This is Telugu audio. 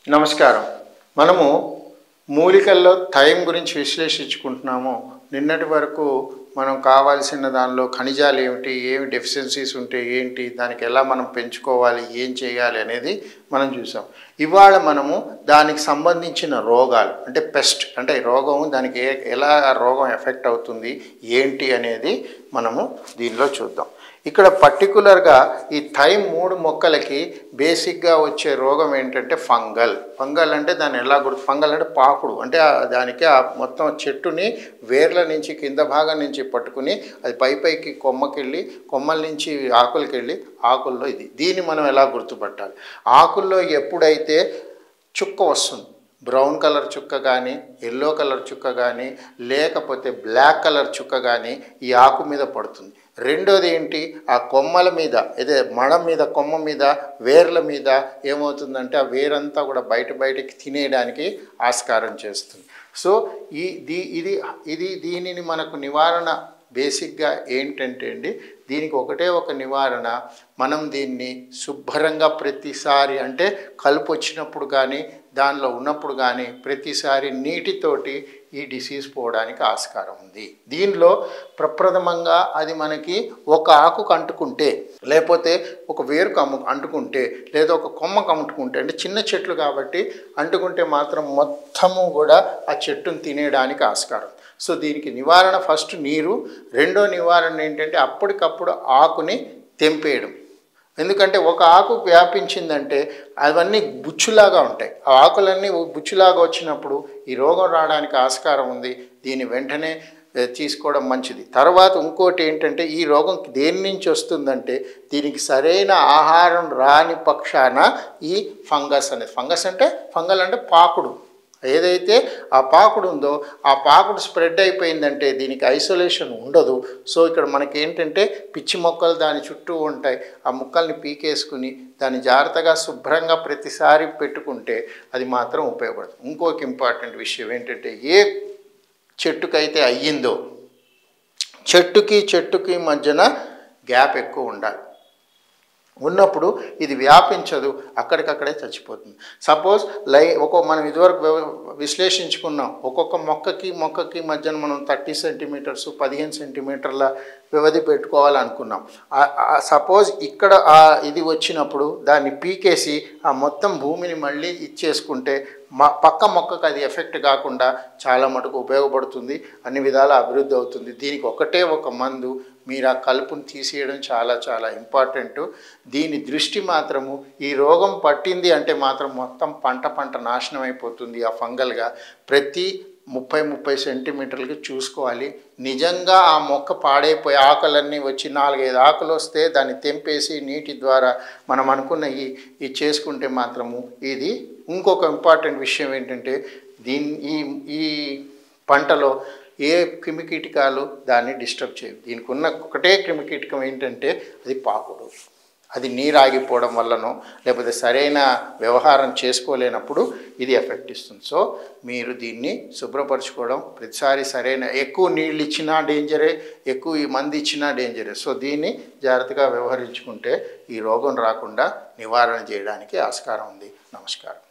నమస్కారం మనము మూలికల్లో థైమ్ గురించి విశ్లేషించుకుంటున్నాము నిన్నటి వరకు మనం కావాల్సిన దానిలో ఖనిజాలు ఏమిటి ఏమి డెఫిషియన్సీస్ ఉంటే ఏంటి దానికి ఎలా మనం పెంచుకోవాలి ఏం చేయాలి అనేది మనం చూసాం ఇవాళ మనము దానికి సంబంధించిన రోగాలు అంటే పెస్ట్ అంటే రోగం దానికి ఏ ఎలా ఆ రోగం ఎఫెక్ట్ అవుతుంది ఏంటి అనేది మనము దీనిలో చూద్దాం ఇక్కడ పర్టికులర్గా ఈ థైమ్ మూడు మొక్కలకి బేసిక్గా వచ్చే రోగం ఏంటంటే ఫంగల్ ఫంగల్ అంటే దాన్ని ఎలా గుర్తు ఫంగల్ అంటే పాకుడు అంటే ఆ దానికి ఆ మొత్తం చెట్టుని వేర్ల నుంచి కింద భాగం నుంచి పట్టుకుని అది పై పైకి కొమ్మకెళ్ళి కొమ్మల నుంచి ఆకులకి వెళ్ళి ఆకుల్లో ఇది దీన్ని మనం ఎలా గుర్తుపట్టాలి ఆకుల్లో ఎప్పుడైతే చుక్క వస్తుంది బ్రౌన్ కలర్ చుక్క కానీ ఎల్లో కలర్ చుక్క కానీ లేకపోతే బ్లాక్ కలర్ చుక్క కానీ ఈ ఆకు మీద పడుతుంది రెండోది ఏంటి ఆ కొమ్మల మీద ఇదే మడం మీద కొమ్మ మీద వేర్ల మీద ఏమవుతుందంటే ఆ వేరంతా కూడా బయట బయటకి తినేయడానికి ఆస్కారం చేస్తుంది సో ఈ దీ ఇది ఇది దీనిని మనకు నివారణ బేసిక్గా ఏంటంటే అండి దీనికి ఒకటే ఒక నివారణ మనం దీన్ని శుభ్రంగా ప్రతిసారి అంటే కలుపు వచ్చినప్పుడు కానీ దానిలో ఉన్నప్పుడు కానీ ప్రతిసారి నీటితోటి ఈ డిసీజ్ పోవడానికి ఆస్కారం ఉంది దీనిలో ప్రప్రథమంగా అది మనకి ఒక ఆకుకు అంటుకుంటే లేకపోతే ఒక వేరుకు అమ్ము అంటుకుంటే లేదా ఒక కొమ్మకు అంటుకుంటే అంటే చిన్న చెట్లు కాబట్టి అంటుకుంటే మాత్రం మొత్తము కూడా ఆ చెట్టును తినేయడానికి ఆస్కారం సో దీనికి నివారణ ఫస్ట్ నీరు రెండో నివారణ ఏంటంటే అప్పటికప్పుడు ఆకుని తెంపేయడం ఎందుకంటే ఒక ఆకు వ్యాపించిందంటే అవన్నీ బుచ్చులాగా ఉంటాయి ఆ ఆకులన్నీ బుచ్చులాగా వచ్చినప్పుడు ఈ రోగం రావడానికి ఆస్కారం ఉంది దీన్ని వెంటనే ఏ, తీసుకోవడం మంచిది తర్వాత ఇంకోటి ఏంటంటే ఈ రోగం దేని నుంచి వస్తుందంటే దీనికి సరైన ఆహారం రాని పక్షాన ఈ ఫంగస్ అనేది ఫంగస్ అంటే ఫంగల్ అంటే పాకుడు ఏదైతే ఆ పాకుడు ఉందో ఆ పాకుడు స్ప్రెడ్ అయిపోయిందంటే దీనికి ఐసోలేషన్ ఉండదు సో ఇక్కడ మనకి ఏంటంటే పిచ్చి మొక్కలు దాని చుట్టూ ఉంటాయి ఆ మొక్కల్ని పీకేసుకుని దాన్ని జాగ్రత్తగా శుభ్రంగా ప్రతిసారి పెట్టుకుంటే అది మాత్రం ఉపయోగపడుతుంది ఇంకొక ఇంపార్టెంట్ విషయం ఏంటంటే ఏ చెట్టుకైతే అయ్యిందో చెట్టుకి చెట్టుకి మధ్యన గ్యాప్ ఎక్కువ ఉండాలి ఉన్నప్పుడు ఇది వ్యాపించదు అక్కడికక్కడే చచ్చిపోతుంది సపోజ్ లై ఒక్కో మనం ఇదివరకు వ్యవ- విశ్లేషించుకున్నాం ఒక్కొక్క మొక్కకి మొక్కకి మధ్యన మనం థర్టీ సెంటీమీటర్స్ పదిహేను సెంటీమీటర్ల వ్యవధి పెట్టుకోవాలనుకున్నాం సపోజ్ ఇక్కడ ఆ ఇది వచ్చినప్పుడు దాన్ని పీకేసి ఆ మొత్తం భూమిని మళ్ళీ ఇచ్చేసుకుంటే మా పక్క మొక్కకు అది ఎఫెక్ట్ కాకుండా చాలా మటుకు ఉపయోగపడుతుంది అన్ని విధాల అభివృద్ధి అవుతుంది దీనికి ఒకటే ఒక మందు మీరు ఆ కలుపుని తీసేయడం చాలా చాలా ఇంపార్టెంట్ దీని దృష్టి మాత్రము ఈ రోగం పట్టింది అంటే మాత్రం మొత్తం పంట పంట నాశనం అయిపోతుంది ఆ ఫంగల్గా ప్రతి ముప్పై ముప్పై సెంటీమీటర్లకి చూసుకోవాలి నిజంగా ఆ మొక్క పాడైపోయి ఆకులన్నీ వచ్చి నాలుగైదు ఆకులు వస్తే దాన్ని తెంపేసి నీటి ద్వారా మనం అనుకున్న ఈ ఇది చేసుకుంటే మాత్రము ఇది ఇంకొక ఇంపార్టెంట్ విషయం ఏంటంటే దీని ఈ ఈ పంటలో ఏ క్రిమికీటకాలు దాన్ని డిస్టర్బ్ చేయవు దీనికి ఉన్న ఒకటే క్రిమికీటకం ఏంటంటే అది పాకుడు అది నీరు ఆగిపోవడం వల్లనో లేకపోతే సరైన వ్యవహారం చేసుకోలేనప్పుడు ఇది ఎఫెక్ట్ ఇస్తుంది సో మీరు దీన్ని శుభ్రపరచుకోవడం ప్రతిసారి సరైన ఎక్కువ నీళ్ళు ఇచ్చినా డేంజరే ఎక్కువ ఈ మంది ఇచ్చినా డేంజరే సో దీన్ని జాగ్రత్తగా వ్యవహరించుకుంటే ఈ రోగం రాకుండా నివారణ చేయడానికి ఆస్కారం ఉంది నమస్కారం